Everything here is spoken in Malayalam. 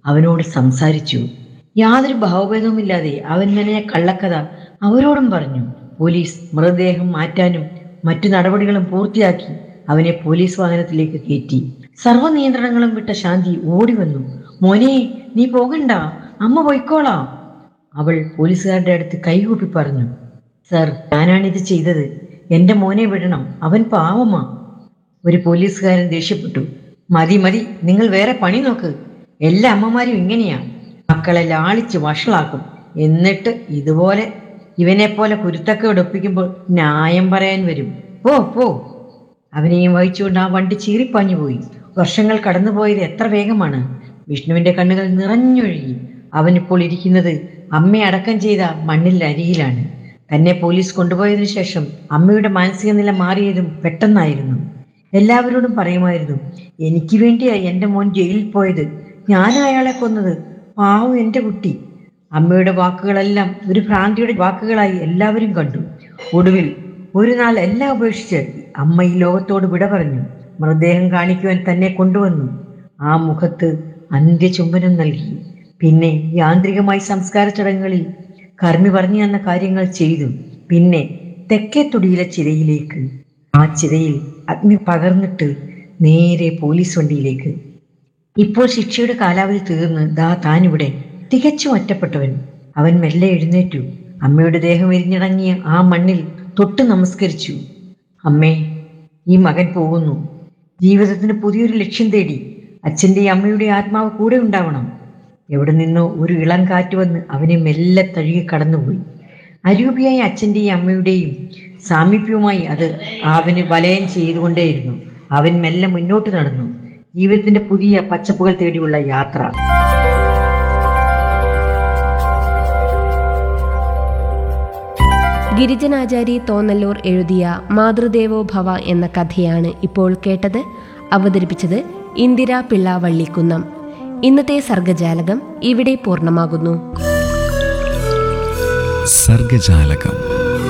അവനോട് സംസാരിച്ചു യാതൊരു ഭാവഭേദവുമില്ലാതെ അവൻ മെനഞ്ഞ കള്ളക്കഥ അവരോടും പറഞ്ഞു പോലീസ് മൃതദേഹം മാറ്റാനും മറ്റു നടപടികളും പൂർത്തിയാക്കി അവനെ പോലീസ് വാഹനത്തിലേക്ക് കയറ്റി സർവ്വ നിയന്ത്രണങ്ങളും വിട്ട ശാന്തി ഓടി വന്നു മോനെ നീ പോകണ്ട അമ്മ പോയിക്കോളാം അവൾ പോലീസുകാരുടെ അടുത്ത് കൈകൂപ്പി പറഞ്ഞു സർ ഞാനാണിത് ചെയ്തത് എന്റെ മോനെ വിടണം അവൻ പാവമാ ഒരു പോലീസുകാരൻ ദേഷ്യപ്പെട്ടു മതി മതി നിങ്ങൾ വേറെ പണി നോക്ക് എല്ലാ അമ്മമാരും ഇങ്ങനെയാ മക്കളെ ലാളിച്ച് വഷളാക്കും എന്നിട്ട് ഇതുപോലെ ഇവനെ പോലെ കുരുത്തക്കയോട് ഒപ്പിക്കുമ്പോൾ ന്യായം പറയാൻ വരും പോ പോ അവനെയും വഹിച്ചുകൊണ്ട് ആ വണ്ടി ചീറിപ്പാഞ്ഞു പോയി വർഷങ്ങൾ കടന്നുപോയത് എത്ര വേഗമാണ് വിഷ്ണുവിന്റെ കണ്ണുകൾ നിറഞ്ഞൊഴുകി അവനിപ്പോൾ ഇരിക്കുന്നത് അമ്മയെ അടക്കം ചെയ്ത മണ്ണിൽ അരികിലാണ് തന്നെ പോലീസ് കൊണ്ടുപോയതിനു ശേഷം അമ്മയുടെ മാനസിക നില മാറിയതും പെട്ടെന്നായിരുന്നു എല്ലാവരോടും പറയുമായിരുന്നു എനിക്ക് വേണ്ടിയാ എൻ്റെ മോൻ ജയിലിൽ പോയത് ഞാൻ അയാളെ കൊന്നത് പാവം എൻ്റെ കുട്ടി അമ്മയുടെ വാക്കുകളെല്ലാം ഒരു ഭ്രാന്തിയുടെ വാക്കുകളായി എല്ലാവരും കണ്ടു ഒടുവിൽ ഒരു നാൾ എല്ലാം ഉപേക്ഷിച്ച് അമ്മ ഈ ലോകത്തോട് വിട പറഞ്ഞു മൃതദേഹം കാണിക്കുവാൻ തന്നെ കൊണ്ടുവന്നു ആ മുഖത്ത് അന്ത്യചുംബനം നൽകി പിന്നെ യാന്ത്രികമായി സംസ്കാര ചടങ്ങുകളിൽ കർമ്മി പറഞ്ഞു തന്ന കാര്യങ്ങൾ ചെയ്തു പിന്നെ തെക്കേ തൊടിയിലെ ചിതയിലേക്ക് ആ ചിതയിൽ അഗ്നി പകർന്നിട്ട് നേരെ പോലീസ് വണ്ടിയിലേക്ക് ഇപ്പോൾ ശിക്ഷയുടെ കാലാവധി തീർന്ന് ദാ താനിവിടെ തികച്ചും ഒറ്റപ്പെട്ടവൻ അവൻ മെല്ലെ എഴുന്നേറ്റു അമ്മയുടെ ദേഹം എരിഞ്ഞിറങ്ങിയ ആ മണ്ണിൽ തൊട്ട് നമസ്കരിച്ചു അമ്മേ ഈ മകൻ പോകുന്നു ജീവിതത്തിന് പുതിയൊരു ലക്ഷ്യം തേടി അച്ഛൻ്റെയും അമ്മയുടെ ആത്മാവ് കൂടെ ഉണ്ടാവണം എവിടെ നിന്നോ ഒരു ഇളം കാറ്റ് വന്ന് അവനെ മെല്ലെ തഴുകി കടന്നുപോയി അരൂപിയായ അച്ഛൻ്റെയും അമ്മയുടെയും സാമീപ്യവുമായി അത് അവന് വലയം ചെയ്തുകൊണ്ടേയിരുന്നു അവൻ മെല്ലെ മുന്നോട്ട് നടന്നു ജീവിതത്തിന്റെ പുതിയ പച്ചപ്പുകൾ തേടിയുള്ള യാത്ര ഗിരിജനാചാരി തോന്നല്ലൂർ എഴുതിയ മാതൃദേവോ ഭവ എന്ന കഥയാണ് ഇപ്പോൾ കേട്ടത് അവതരിപ്പിച്ചത് ഇന്ദിര പിള്ള വള്ളിക്കുന്നം ഇന്നത്തെ സർഗജാലകം ഇവിടെ പൂർണ്ണമാകുന്നു സർഗജാലകം